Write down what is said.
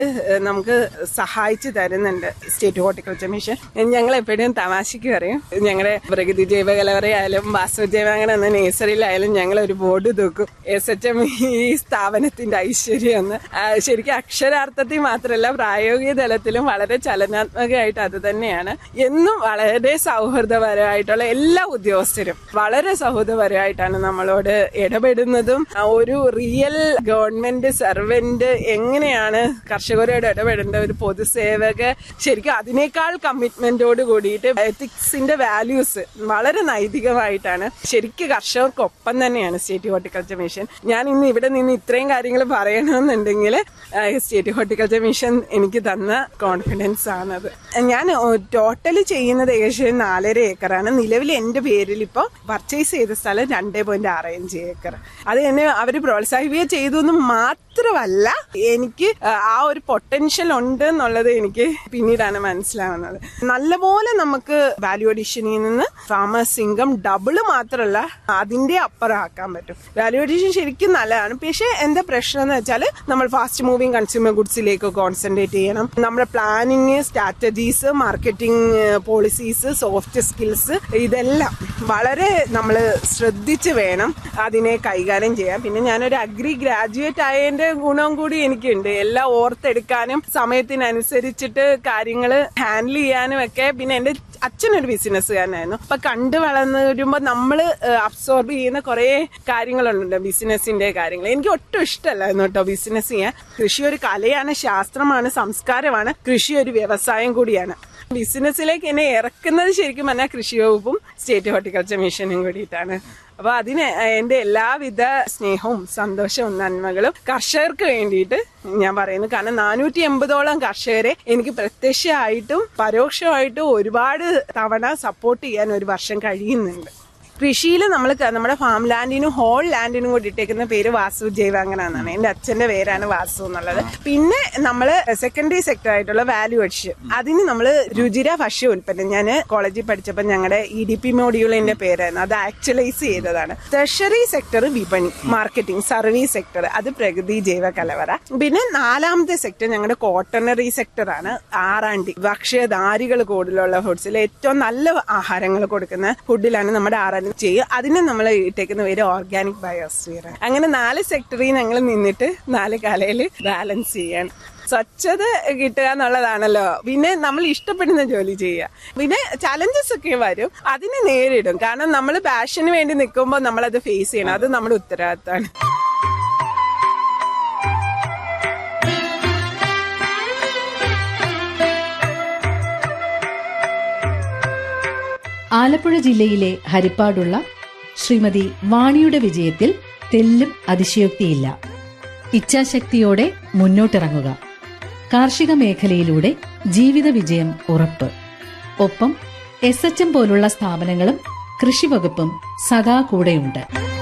ഏഹ് നമുക്ക് സഹായിച്ചു തരുന്നുണ്ട് സ്റ്റേറ്റ് ഹോർട്ടിക്കൾച്ചർ മിഷൻ ഞങ്ങൾ എപ്പോഴും തമാശയ്ക്ക് പറയും ഞങ്ങളുടെ പ്രകൃതി ജൈവ കലവറയായാലും വാസ്തു ജൈവാങ്കണ എന്ന നേഴ്സറിയിലായാലും ഞങ്ങൾ ഒരു ബോർഡ് തൂക്കും എസ് എച്ച് എം ഈ സ്ഥാപനത്തിന്റെ ഐശ്വര്യം എന്ന് ആ, ശരിക്കും അക്ഷരാർത്ഥത്തിൽ മാത്രമല്ല പ്രായോഗിക തലത്തിലും വളരെ ചലനാത്മകമായിട്ട് അത് തന്നെയാണ് എന്നും വളരെ സൗഹൃദപരമായിട്ടുള്ള എല്ലാ ഉദ്യോഗസ്ഥരും വളരെ സൗഹൃദപരമായിട്ടാണ് നമ്മളോട് ഇടപെടുന്നതും ആ, ഒരു റിയൽ ഗവൺമെന്റ് സർവന്റ് എങ്ങനെയാണ് കർഷകരോട് ഇടപെടേണ്ട ഒരു പൊതുസേവക ശരിക്കും അതിനേക്കാൾ കമ്മിറ്റ്മെന്റോട് കൂടിയിട്ട് എത്തിക്സിന്റെ വാല്യൂസ് വളരെ നൈതികമായിട്ടാണ് ശരിക്കും കർഷകർക്കൊപ്പം തന്നെയാണ് സ്റ്റേറ്റ് ഹോർട്ടിക്കൾച്ചർ മിഷൻ ഞാൻ ഇന്ന് ഇവിടെ നിന്ന് ഇത്രയും കാര്യങ്ങൾ പറയണമെന്നുണ്ടെങ്കിൽ സ്റ്റേറ്റ് ഹോർട്ടിക്കൾച്ചർ മിഷൻ എനിക്ക് തന്ന കോൺഫിഡൻസ് ആണത് ഞാൻ ടോട്ടൽ ചെയ്യുന്നത് ഏകദേശം നാലര ഏക്കറാണ് നിലവിൽ എന്റെ പേരിൽ ഇപ്പോൾ പർച്ചേസ് ചെയ്ത സ്ഥലം രണ്ടേ പോയിന്റ് ആറ് അഞ്ച് ഏക്കർ അത് എന്നെ അവർ പ്രോത്സാഹിപ്പിക്കുക ചെയ്തു എന്ന് മാത്രമല്ല എനിക്ക് ആ ഒരു പൊട്ടൻഷ്യൽ ഉണ്ട് എന്നുള്ളത് എനിക്ക് പിന്നീടാണ് മനസ്സിലാവുന്നത് നല്ലപോലെ നമുക്ക് വാല്യൂ അഡീഷനിൽ നിന്ന് ഫാമേഴ്സ് ഇൻകം ഡബിള് മാത്രമല്ല അതിന്റെ അപ്പുറം ആക്കാൻ പറ്റും വാല്യൂ അഡീഷൻ ശരിക്കും നല്ലതാണ് പക്ഷേ എന്താ പ്രശ്നം എന്ന് വെച്ചാൽ നമ്മൾ ഫാസ്റ്റ് മൂവിങ് കൺസ്യൂമർ ഗുഡ്സിലേക്ക് കോൺസെൻട്രേറ്റ് ചെയ്യണം നമ്മുടെ planning strategies marketing policies soft skills ഇതെല്ലാം വളരെ നമ്മൾ ശ്രദ്ധിച്ച് വേണം അതിനെ കൈകാര്യം ചെയ്യാൻ പിന്നെ ഞാനൊരു അഗ്രി ഗ്രാജുവേറ്റ് ആയതിന്റെ ഗുണം കൂടി എനിക്കുണ്ട് എല്ലാം ഓർത്തെടുക്കാനും സമയത്തിനനുസരിച്ചിട്ട് കാര്യങ്ങൾ ഹാൻഡിൽ ചെയ്യാനും ഒക്കെ പിന്നെ എന്റെ അച്ഛനൊരു ബിസിനസ്സുകാരനായിരുന്നു അപ്പൊ കണ്ടു വളർന്ന് വരുമ്പോ നമ്മൾ അബ്സോർബ് ചെയ്യുന്ന കുറെ കാര്യങ്ങളുണ്ട് ബിസിനസിന്റെ കാര്യങ്ങൾ എനിക്ക് ഒട്ടും ഇഷ്ടമല്ലായിരുന്നു കേട്ടോ ബിസിനസ് ചെയ്യാൻ കൃഷി ഒരു കലയാണ് ശാസ്ത്രമാണ് സംസ്കാരമാണ് കൃഷി ഒരു വ്യവസായം കൂടിയാണ് ബിസിനസ്സിലേക്ക് എന്നെ ഇറക്കുന്നത് ശരിക്കും പറഞ്ഞാൽ കൃഷി വകുപ്പും സ്റ്റേറ്റ് ഹോർട്ടിക്കൾച്ചർ മിഷനും കൂടിയിട്ടാണ് അപ്പൊ അതിന് എന്റെ എല്ലാവിധ സ്നേഹവും സന്തോഷവും നന്മകളും കർഷകർക്ക് വേണ്ടിയിട്ട് ഞാൻ പറയുന്നു കാരണം നാനൂറ്റി എൺപതോളം കർഷകരെ എനിക്ക് പ്രത്യക്ഷമായിട്ടും പരോക്ഷമായിട്ടും ഒരുപാട് തവണ സപ്പോർട്ട് ചെയ്യാൻ ഒരു വർഷം കഴിയുന്നുണ്ട് കൃഷിയിൽ നമ്മൾ നമ്മുടെ ഫാം ലാൻഡിനും ഹോൾ ലാൻഡിനും കൂടി ഇട്ടേക്കുന്ന പേര് വാസു ജൈവാങ്കന എന്നാണ് എന്റെ അച്ഛന്റെ പേരാണ് വാസു എന്നുള്ളത് പിന്നെ നമ്മൾ സെക്കൻഡറി സെക്ടർ ആയിട്ടുള്ള വാല്യൂ അഡിഷൻ അതിന് നമ്മൾ രുചിര ഭക്ഷ്യ ഉൽപ്പന്നം ഞാൻ കോളേജിൽ പഠിച്ചപ്പോൾ ഞങ്ങളുടെ ഇ ഡി പി മോഡ്യൂളിന്റെ പേരായിരുന്നു അത് ആക്ച്വലൈസ് ചെയ്തതാണ് ട്രഷറി സെക്ടർ വിപണി മാർക്കറ്റിംഗ് സർവീസ് സെക്ടർ അത് പ്രകൃതി ജൈവ കലവറ പിന്നെ നാലാമത്തെ സെക്ടർ ഞങ്ങളുടെ കോട്ടണറി സെക്ടർ ആണ് ആറാണ്ടി ഭക്ഷ്യധാരികൾ കൂടുതലുള്ള ഫുഡ്സിൽ ഏറ്റവും നല്ല ആഹാരങ്ങൾ കൊടുക്കുന്ന ഫുഡിലാണ് നമ്മുടെ ആറാണ്ടി ചെയ്യുക അതിന് നമ്മൾ ഇട്ടേക്കുന്ന പേര് ഓർഗാനിക് ബയോസ്ഫിയർ അങ്ങനെ നാല് സെക്ടറിൽ ഞങ്ങൾ നിന്നിട്ട് നാല് കലയിൽ ബാലൻസ് ചെയ്യണം സ്വച്ഛത കിട്ടുക എന്നുള്ളതാണല്ലോ പിന്നെ നമ്മൾ ഇഷ്ടപ്പെടുന്ന ജോലി ചെയ്യുക പിന്നെ ചലഞ്ചസ് ഒക്കെ വരും അതിനെ നേരിടും കാരണം നമ്മൾ പാഷന് വേണ്ടി നിൽക്കുമ്പോൾ നമ്മൾ അത് ഫേസ് ചെയ്യണം അത് നമ്മുടെ ഉത്തരവാദിത്തമാണ് ആലപ്പുഴ ജില്ലയിലെ ഹരിപ്പാടുള്ള ശ്രീമതി വാണിയുടെ വിജയത്തിൽ തെല്ലും അതിശയോക്തിയില്ല ഇച്ഛാശക്തിയോടെ മുന്നോട്ടിറങ്ങുക കാർഷിക മേഖലയിലൂടെ ജീവിത വിജയം ഉറപ്പ് ഒപ്പം എസ് എച്ച് എം പോലുള്ള സ്ഥാപനങ്ങളും കൃഷിവകുപ്പും സദാ കൂടെയുണ്ട്